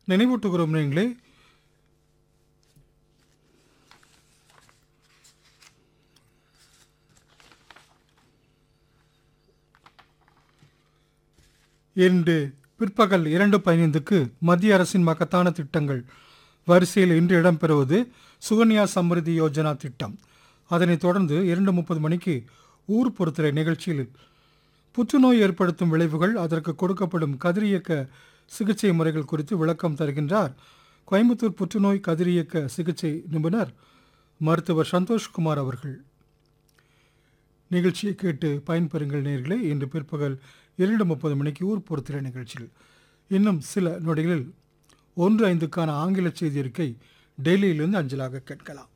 நினைவூட்டுகிறோம் நீங்களே இன்று பிற்பகல் இரண்டு பதினைந்துக்கு மத்திய அரசின் மகத்தான திட்டங்கள் வரிசையில் இன்று இடம்பெறுவது சுகன்யா சம்ருதி யோஜனா திட்டம் அதனைத் தொடர்ந்து இரண்டு முப்பது மணிக்கு ஊர் பொறுத்தரை நிகழ்ச்சியில் புற்றுநோய் ஏற்படுத்தும் விளைவுகள் அதற்கு கொடுக்கப்படும் கதிரியக்க சிகிச்சை முறைகள் குறித்து விளக்கம் தருகின்றார் கோயம்புத்தூர் புற்றுநோய் கதிரியக்க சிகிச்சை நிபுணர் மருத்துவர் சந்தோஷ்குமார் அவர்கள் நிகழ்ச்சியை கேட்டு பயன்பெறுங்கள் நேர்களே இன்று பிற்பகல் இரண்டு முப்பது மணிக்கு ஊர் பொறுத்திர நிகழ்ச்சியில் இன்னும் சில நொடிகளில் ஒன்று ஐந்துக்கான ஆங்கில செய்தி அறிக்கை டெல்லியிலிருந்து அஞ்சலாக கேட்கலாம்